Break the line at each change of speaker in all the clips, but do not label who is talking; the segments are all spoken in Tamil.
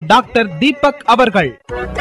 டாக்டர் தீபக் அவர்கள்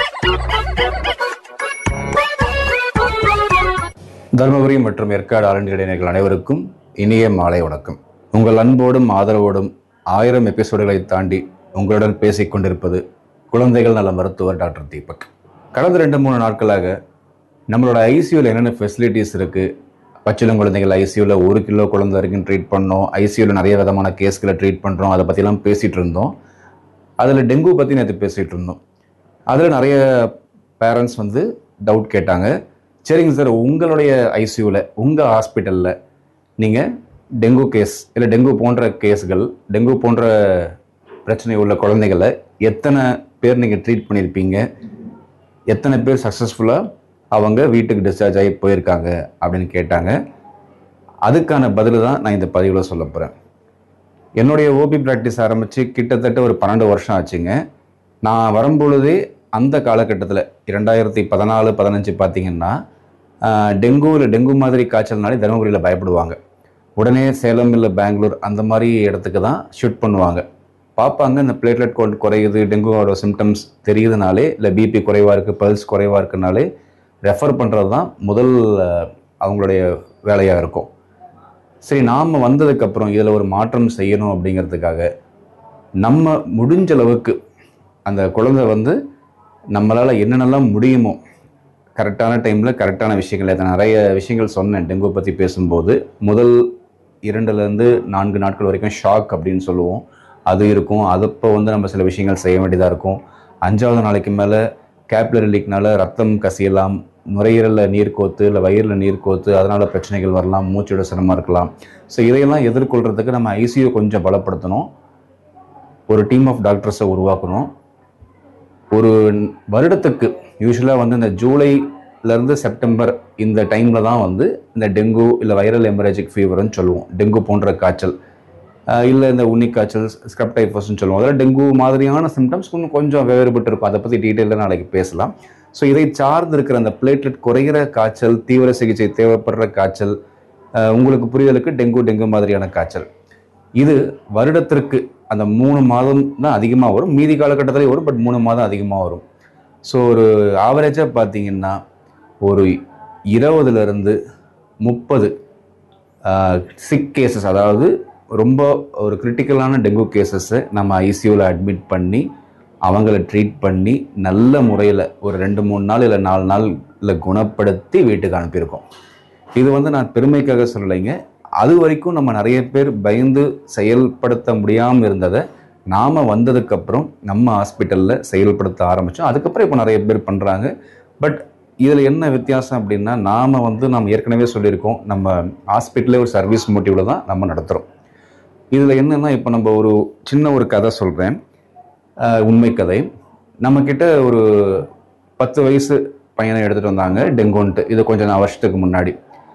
தருமபுரி மற்றும் ஏற்காடு ஆரண்ய இடையினர்கள் அனைவருக்கும் இனிய மாலை வணக்கம் உங்கள் அன்போடும் ஆதரவோடும் ஆயிரம் எபிசோடுகளை தாண்டி உங்களுடன் பேசிக் கொண்டிருப்பது குழந்தைகள் நல மருத்துவர் டாக்டர் தீபக் கடந்த ரெண்டு மூணு நாட்களாக நம்மளோட ஐசியூவில் என்னென்ன ஃபெசிலிட்டிஸ் இருக்குது பச்சிளம் குழந்தைகள் ஐசியூவில் ஒரு கிலோ குழந்தை வரைக்கும் ட்ரீட் பண்ணோம் ஐசியூவில் நிறைய விதமான கேஸ்களை ட்ரீட் பண்ணுறோம் அதை பற்றிலாம் பேசிகிட்டு இருந்தோம் அதில் டெங்கு பற்றி நேற்று பேசிகிட்டு இருந்தோம் அதில் நிறைய பேரண்ட்ஸ் வந்து டவுட் கேட்டாங்க சரிங்க சார் உங்களுடைய ஐசியூவில் உங்கள் ஹாஸ்பிட்டலில் நீங்கள் டெங்கு கேஸ் இல்லை டெங்கு போன்ற கேஸ்கள் டெங்கு போன்ற பிரச்சனை உள்ள குழந்தைகளை எத்தனை பேர் நீங்கள் ட்ரீட் பண்ணியிருப்பீங்க எத்தனை பேர் சக்ஸஸ்ஃபுல்லாக அவங்க வீட்டுக்கு டிஸ்சார்ஜ் ஆகி போயிருக்காங்க அப்படின்னு கேட்டாங்க அதுக்கான பதில் தான் நான் இந்த பதிவில் சொல்ல போகிறேன் என்னுடைய ஓபி ப்ராக்டிஸ் ஆரம்பித்து கிட்டத்தட்ட ஒரு பன்னெண்டு வருஷம் ஆச்சுங்க நான் வரும்பொழுதே அந்த காலகட்டத்தில் இரண்டாயிரத்தி பதினாலு பதினஞ்சு பார்த்தீங்கன்னா ஆஹ், டெங்கு இல்லை டெங்கு மாதிரி காய்ச்சல்னாலே தருமபுரியில் பயப்படுவாங்க உடனே சேலம் இல்லை பெங்களூர் அந்த மாதிரி இடத்துக்கு தான் ஷூட் பண்ணுவாங்க பார்ப்பாங்க இந்த பிளேட்லெட் கவுண்ட் குறையுது டெங்குவோட சிம்டம்ஸ் தெரியுதுனாலே இல்லை பிபி குறைவாக இருக்குது பல்ஸ் குறைவாக இருக்குனாலே ரெஃபர் பண்ணுறது தான் முதல் ஆஹ், அவங்களுடைய வேலையாக இருக்கும் சரி நாம் வந்ததுக்கப்புறம் இதில் ஒரு மாற்றம் செய்யணும் அப்படிங்கிறதுக்காக நம்ம முடிஞ்ச அளவுக்கு அந்த குழந்தை வந்து நம்மளால் என்னென்னலாம் முடியுமோ கரெக்டான டைமில் கரெக்டான விஷயங்கள் அதை நிறைய விஷயங்கள் சொன்னேன் டெங்கு பற்றி பேசும்போது முதல் இரண்டுலேருந்து நான்கு நாட்கள் வரைக்கும் ஷாக் அப்படின்னு சொல்லுவோம் அது இருக்கும் அதப்போ வந்து நம்ம சில விஷயங்கள் செய்ய வேண்டியதாக இருக்கும் அஞ்சாவது நாளைக்கு மேலே கேப்லரி லீக்னால ரத்தம் கசியலாம் நுரையீரலில் நீர் கோத்து இல்லை வயிறில் நீர் கோத்து அதனால் பிரச்சனைகள் வரலாம் மூச்சோட சிரமம் இருக்கலாம் ஸோ இதையெல்லாம் எதிர்கொள்கிறதுக்கு நம்ம ஐசியூ கொஞ்சம் பலப்படுத்தணும் ஒரு டீம் ஆஃப் டாக்டர்ஸை உருவாக்கணும் ஒரு வருடத்துக்கு யூஸ்வலாக வந்து இந்த ஜூலைலேருந்து செப்டம்பர் இந்த டைமில் தான் வந்து இந்த டெங்கு இல்லை வைரல் எமரேஜிக் ஃபீவர்னு சொல்லுவோம் டெங்கு போன்ற காய்ச்சல் இல்லை இந்த உன்னி காய்ச்சல் ஸ்க்ரப் டைஃபஸ்ன்னு சொல்லுவோம் அதில் டெங்கு மாதிரியான சிம்டம்ஸ் இன்னும் கொஞ்சம் வேறுபட்டு இருக்கும் அதை பற்றி டீட்டெயிலாக நாளைக்கு பேசலாம் ஸோ இதை சார்ந்து இருக்கிற அந்த பிளேட்லெட் குறைகிற காய்ச்சல் தீவிர சிகிச்சை தேவைப்படுற காய்ச்சல் அஹ், உங்களுக்கு புரிதலுக்கு டெங்கு டெங்கு மாதிரியான காய்ச்சல் இது வருடத்திற்கு அந்த மூணு மாதம் தான் அதிகமாக வரும் மீதி காலகட்டத்திலே வரும் பட் மூணு மாதம் அதிகமாக வரும் ஸோ ஒரு ஆவரேஜாக பார்த்தீங்கன்னா ஒரு இருபதுலேருந்து முப்பது சிக் கேசஸ் அதாவது ரொம்ப ஒரு கிரிட்டிக்கலான டெங்கு கேசஸை நம்ம ஐசியூவில் அட்மிட் பண்ணி அவங்கள ட்ரீட் பண்ணி நல்ல முறையில் ஒரு ரெண்டு மூணு நாள் இல்லை நாலு நாளில் குணப்படுத்தி வீட்டுக்கு அனுப்பியிருக்கோம் இது வந்து நான் பெருமைக்காக சொல்லலைங்க அது வரைக்கும் நம்ம நிறைய பேர் பயந்து செயல்படுத்த முடியாமல் இருந்ததை நாம் வந்ததுக்கப்புறம் நம்ம ஹாஸ்பிட்டலில் செயல்படுத்த ஆரம்பித்தோம் அதுக்கப்புறம் இப்போ நிறைய பேர் பண்ணுறாங்க பட் இதில் என்ன வித்தியாசம் அப்படின்னா நாம் வந்து நம்ம ஏற்கனவே சொல்லியிருக்கோம் நம்ம ஹாஸ்பிட்டலே ஒரு சர்வீஸ் மோட்டிவில் தான் நம்ம நடத்துகிறோம் இதில் என்னென்னா இப்போ நம்ம ஒரு சின்ன ஒரு கதை சொல்கிறேன் உண்மை கதை நம்மக்கிட்ட ஒரு பத்து வயசு பையனை எடுத்துகிட்டு வந்தாங்க டெங்குன்ட்டு இது கொஞ்சம் நான் வருஷத்துக்கு முன்னாடி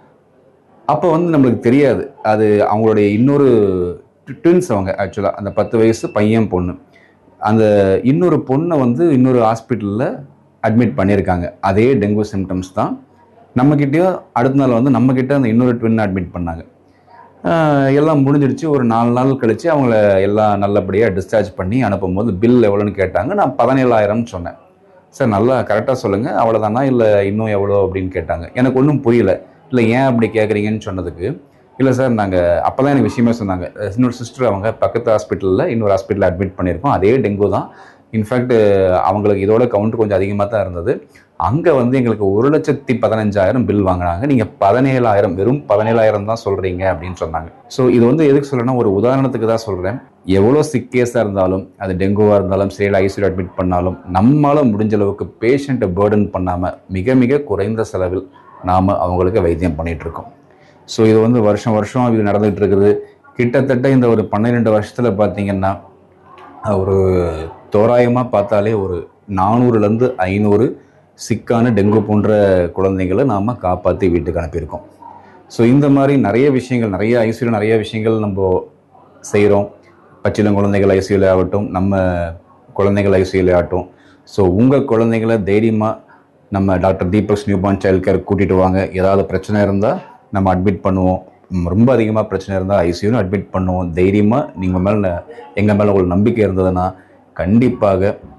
அப்போ வந்து நம்மளுக்கு தெரியாது அது அவங்களுடைய இன்னொரு ட்வின்ஸ் அவங்க ஆக்சுவலாக அந்த பத்து வயசு பையன் பொண்ணு அந்த இன்னொரு பொண்ணை வந்து இன்னொரு ஹாஸ்பிட்டலில் அட்மிட் பண்ணியிருக்காங்க அதே டெங்கு சிம்டம்ஸ் தான் நம்மக்கிட்டேயும் அடுத்த நாள் வந்து நம்மக்கிட்ட அந்த இன்னொரு ட்வின் அட்மிட் பண்ணாங்க ஆஹ் எல்லாம் முடிஞ்சிடுச்சு ஒரு நாலு நாள் கழித்து அவங்கள எல்லாம் நல்லபடியாக டிஸ்சார்ஜ் பண்ணி அனுப்பும்போது பில் எவ்வளோன்னு கேட்டாங்க நான் பதினேழாயிரம்னு சொன்னேன் சார் நல்லா கரெக்டாக சொல்லுங்கள் அவ்வளோதானா இல்லை இன்னும் எவ்வளோ அப்படின்னு கேட்டாங்க எனக்கு ஒன்றும் புரியல இல்லை ஏன் அப்படி கேட்குறீங்கன்னு சொன்னதுக்கு இல்லை சார் நாங்கள் அப்போ தான் எனக்கு விஷயமே சொன்னாங்க இன்னொரு சிஸ்டர் அவங்க பக்கத்து ஹாஸ்பிட்டலில் இன்னொரு ஹாஸ்பிட்டலில் அட்மிட் பண்ணியிருக்கோம் அதே டெங்கு தான் இன்ஃபேக்ட் அவங்களுக்கு இதோட கவுண்ட் கொஞ்சம் அதிகமாக தான் இருந்தது அங்கே வந்து எங்களுக்கு ஒரு லட்சத்தி பதினஞ்சாயிரம் பில் வாங்கினாங்க நீங்கள் பதினேழாயிரம் வெறும் பதினேழாயிரம் தான் சொல்கிறீங்க அப்படின்னு சொன்னாங்க ஸோ இது வந்து எதுக்கு சொல்கிறேன்னா ஒரு உதாரணத்துக்கு தான் சொல்கிறேன் எவ்வளோ சிக் கேஸாக இருந்தாலும் அது டெங்குவாக இருந்தாலும் சரி ஐசியூ அட்மிட் பண்ணாலும் நம்மளால் முடிஞ்ச அளவுக்கு பேஷண்ட்டை பேர்டன் பண்ணாமல் மிக மிக குறைந்த செலவில் நாம் அவங்களுக்கு வைத்தியம் பண்ணிட்டு இருக்கோம் ஸோ இது வந்து வருஷம் வருஷம் இது நடந்துகிட்டு இருக்குது கிட்டத்தட்ட இந்த ஒரு பன்னிரெண்டு வருஷத்தில் பார்த்தீங்கன்னா ஒரு தோராயமாக பார்த்தாலே ஒரு நானூறுலேருந்து ஐநூறு சிக்கான டெங்கு போன்ற குழந்தைங்களை நாம் காப்பாற்றி வீட்டுக்கு அனுப்பியிருக்கோம் ஸோ இந்த மாதிரி நிறைய விஷயங்கள் நிறைய ஐசியூவில் நிறைய விஷயங்கள் நம்ம செய்கிறோம் பச்சிளம் குழந்தைகள் ஐசியூவில் ஆகட்டும் நம்ம குழந்தைகள் ஐசியூவில் ஆகட்டும் ஸோ உங்கள் குழந்தைகளை தைரியமாக நம்ம doctor Deepak's newborn child care கூட்டிகிட்டு வாங்க ஏதாவது பிரச்சனை இருந்தால் நம்ம அட்மிட் பண்ணுவோம் ம், ரொம்ப அதிகமாக பிரச்சனை இருந்தால் ஐசியூன்னு அட்மிட் பண்ணுவோம் தைரியமாக நீங்கள் மேலே எங்கள் மேலே உங்களுக்கு நம்பிக்கை இருந்ததுன்னா கண்டிப்பாக